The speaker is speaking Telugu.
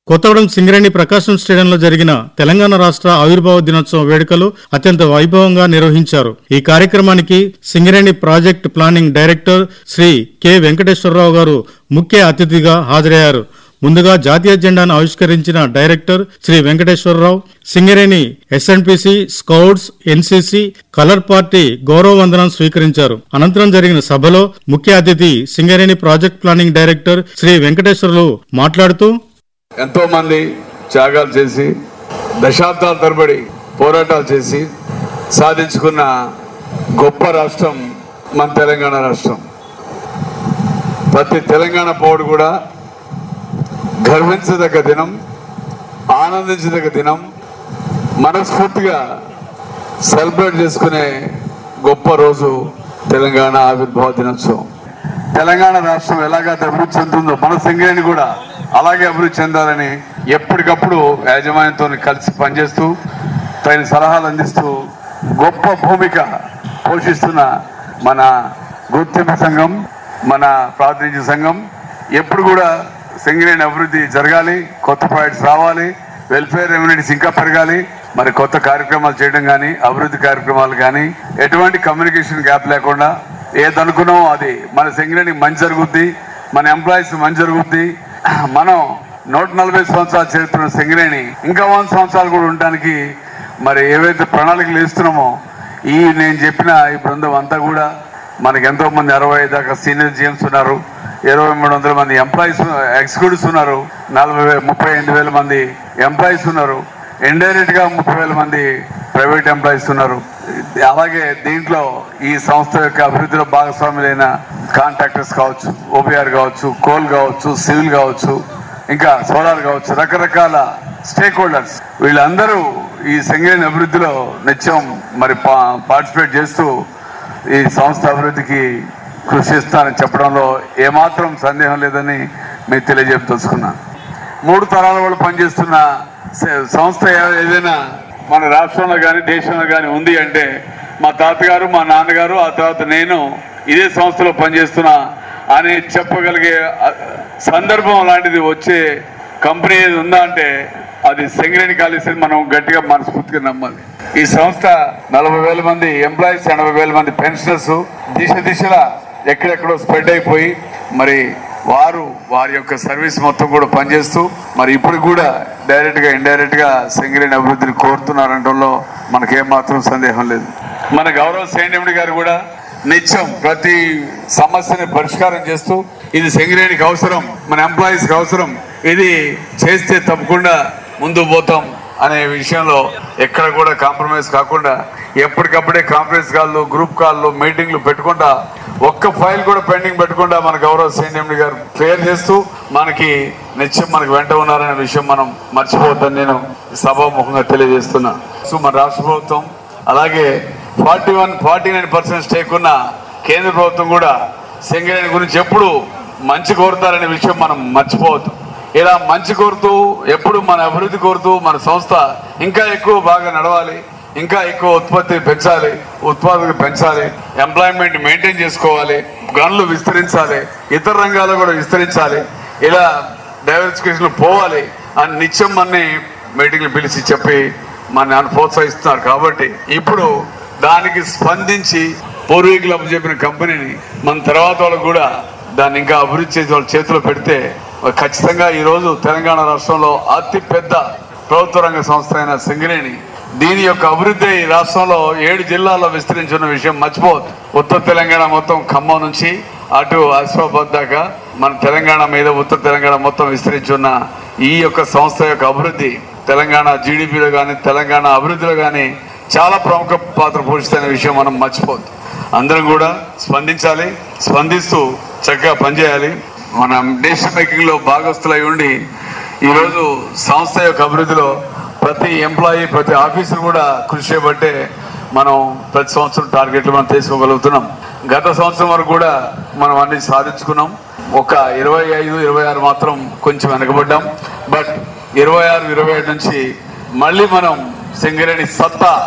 కొత్తగూడెం సింగరేణి ప్రకాశం స్టేడియంలో జరిగిన తెలంగాణ రాష్ట్ర ఆవిర్భావ దినోత్సవం వేడుకలు అత్యంత వైభవంగా నిర్వహించారు ఈ కార్యక్రమానికి Singareni project planning director Shri K Venkateswararao garu ముఖ్య అతిథిగా హాజరయ్యారు ముందుగా జాతీయ జెండాను ఆవిష్కరించిన director Shri Venkateswararao Singareni SNPC scouts NCC colour party గౌరవ వందనం స్వీకరించారు అనంతరం జరిగిన సభలో ముఖ్య అతిథి Singareni project planning director Shri Venkateswararao మాట్లాడుతూ ఎంతో మంది త్యాగాలు చేసి దశాబ్దాల తరబడి పోరాటాలు చేసి సాధించుకున్న గొప్ప రాష్ట్రం మన తెలంగాణ రాష్ట్రం ప్రతి తెలంగాణ పౌరుడు కూడా గర్వించదగ్గ దినం ఆనందించదగ్గ దినం మనస్ఫూర్తిగా సెలబ్రేట్ చేసుకునే గొప్ప రోజు తెలంగాణ ఆవిర్భావ దినోత్సవం తెలంగాణ రాష్ట్రం ఎలాగ అభివృద్ధి చెందుతుందో మన సింగరేణి కూడా అలాగే అభివృద్ధి చెందాలని ఎప్పటికప్పుడు యాజమాన్యంతో కలిసి పనిచేస్తూ తగిన సలహాలు అందిస్తూ గొప్ప భూమిక పోషిస్తున్న మన గుర్తింపు సంఘం మన ప్రాతినిధ్య సంఘం ఎప్పుడు కూడా సింగరేణి అభివృద్ధి జరగాలి కొత్త ప్రాజెక్ట్స్ రావాలి వెల్ఫేర్ రెమ్యూనిటీస్ ఇంకా పెరగాలి మరి కొత్త కార్యక్రమాలు చేయడం కానీ అభివృద్ధి కార్యక్రమాలు కానీ ఎటువంటి కమ్యూనికేషన్ గ్యాప్ లేకుండా ఏదనుకున్నామో అది మన సింగరేణి మంచి జరుగుద్ది మన ఎంప్లాయీస్ మంచి జరుగుద్ది మనం నూట నలభై సంవత్సరాల చరిత్ర ఉన్న సింగరేణి ఇంకా వంద సంవత్సరాలు కూడా ఉండడానికి మరి ఏవైతే ప్రణాళికలు వేస్తున్నామో ఈ నేను చెప్పిన ఈ బృందం అంతా కూడా మనకి ఎంతో మంది అరవై దాకా సీనియర్ జిఎంస్ ఉన్నారు ఇరవై మూడు వందల మంది ఎంప్లాయీస్ ఎగ్జిక్యూటివ్స్ ఉన్నారు నలభై వే- ముప్పై ఎనిమిది వేల మంది ఎంప్లాయీస్ ఉన్నారు ఇండైరెక్ట్ గా ముప్పై వేల మంది ప్రైవేట్ ఎంప్లాయీస్ ఉన్నారు అలాగే దీంట్లో ఈ సంస్థ యొక్క అభివృద్ధిలో భాగస్వాములైన కాంట్రాక్టర్స్ కావచ్చు ఓపీఆర్ కావచ్చు కోల్ కావచ్చు సివిల్ కావచ్చు ఇంకా సోలార్ కావచ్చు రకరకాల స్టేక్ హోల్డర్స్ వీళ్ళందరూ ఈ సింగరేణి అభివృద్ధిలో నిత్యం మరి పార్టిసిపేట్ చేస్తూ ఈ సంస్థ అభివృద్ధికి కృషి చేస్తానని చెప్పడంలో ఏమాత్రం సందేహం లేదని మీకు తెలియజేపుదలుచుకున్నాను మూడు తరాల వాళ్ళు పనిచేస్తున్న స- సంస్థ ఏ- ఏదైనా మన రాష్ట్రంలో కానీ దేశంలో కానీ ఉంది అంటే మా తాతగారు మా నాన్నగారు ఆ తర్వాత నేను ఇదే సంస్థలో పనిచేస్తున్నా అని చెప్పగలిగే అ, సందర్భం లాంటిది వచ్చే కంపెనీ ఏది ఉందా అంటే అది సింగరేణి కాలేజీ మనం గట్టిగా మనస్ఫూర్తిగా నమ్మాలి ఈ సంస్థ నలభై వేల మంది ఎంప్లాయీస్ ఎనభై వేల మంది పెన్షనర్స్ దిశ దిశలా ఎక్కడెక్కడో స్ప్రెడ్ అయిపోయి మరి వారు వారి యొక్క సర్వీస్ మొత్తం కూడా పనిచేస్తూ మరి ఇప్పుడు కూడా డైరెక్ట్ గా ఇండైరెక్ట్ గా సింగరేణి అభివృద్ధిని కోరుతున్నారంటంలో మనకేం మాత్రం సందేహం లేదు మన గౌరవ సేండిమిడి గారు కూడా నిత్యం ప్రతి సమస్యని పరిష్కారం చేస్తూ ఇది సింగరేణికి అవసరం మన ఎంప్లాయీస్ కి అవసరం ఇది చేస్తే తప్పకుండా ముందుకు పోతాం అనే విషయంలో ఎక్కడ కూడా కాంప్రమైజ్ కాకుండా ఎప్పటికప్పుడే కాన్ఫరెన్స్ కాళ్ళు గ్రూప్ కాళ్ళు మీటింగ్లు పెట్టుకుంటా ఒక్క ఫైల్ కూడా పెండింగ్ పెట్టకుండా మన గౌరవ సీఎండి గారు క్లియర్ చేస్తూ మనకి నిత్యం మనకు వెంట ఉన్నారనే విషయం మనం మర్చిపోవద్దని నేను సభాముఖంగా తెలియజేస్తున్నా సో మన రాష్ట్ర ప్రభుత్వం అలాగే forty one forty nine percent stake ఉన్న కేంద్ర ప్రభుత్వం కూడా సింగరేణి గురించి ఎప్పుడు మంచి కోరుతారనే విషయం మనం మర్చిపోవద్దు ఇలా మంచి కోరుతూ ఎప్పుడు మన అభివృద్ధి కోరుతూ మన సంస్థ ఇంకా ఎక్కువ బాగా నడవాలి ఇంకా ఎక్కువ ఉత్పత్తి పెంచాలి ఉత్పాదక పెంచాలి ఎంప్లాయ్మెంట్ మెయింటైన్ చేసుకోవాలి గనులు విస్తరించాలి ఇతర రంగాల్లో కూడా విస్తరించాలి ఇలా డైవర్సిఫికేషన్ పోవాలి అని నిత్యం మన్ని మీటింగ్లు పిలిచి చెప్పి మన ప్రోత్సహిస్తున్నారు కాబట్టి ఇప్పుడు దానికి స్పందించి పూర్వీకులు చెప్పిన కంపెనీని మన తర్వాత వాళ్ళకు కూడా దాన్ని ఇంకా అభివృద్ధి చేసి వాళ్ళ చేతిలో పెడితే ఖచ్చితంగా ఈ రోజు తెలంగాణ రాష్ట్రంలో అతి పెద్ద ప్రభుత్వ రంగ సంస్థ అయిన సింగరేణి దీని యొక్క అభివృద్ధి ఈ రాష్ట్రంలో ఏడు జిల్లాల్లో విస్తరించిన విషయం మర్చిపోవద్దు ఉత్తర తెలంగాణ మొత్తం ఖమ్మం నుంచి అటు ఆసిఫాబాద్ దాకా మన తెలంగాణ మీద ఉత్తర తెలంగాణ మొత్తం విస్తరించి ఉన్న ఈ యొక్క సంస్థ యొక్క అభివృద్ధి తెలంగాణ జీడిపిలో కానీ తెలంగాణ అభివృద్ధిలో కానీ చాలా ప్రముఖ పాత్ర పోషిస్తున్న విషయం మనం మర్చిపోవద్దు అందరం కూడా స్పందించాలి స్పందిస్తూ చక్కగా పనిచేయాలి మన నేషన్ మేకింగ్ లో భాగస్తులై ఉండి ఈరోజు సంస్థ యొక్క అభివృద్ధిలో ప్రతి ఎంప్లాయీ ప్రతి ఆఫీసర్ కూడా కృషి చేయబట్టే మనం ప్రతి సంవత్సరం టార్గెట్లు మనం తీసుకోగలుగుతున్నాం గత సంవత్సరం వరకు కూడా మనం అన్ని సాధించుకున్నాం ఒక ఇరవై ఐదు ఇరవై ఆరు మాత్రం కొంచెం వెనకబడ్డాం బట్ ఇరవై ఆరు ఇరవై ఏడు నుంచి మళ్ళీ మనం సింగరేణి సత్తా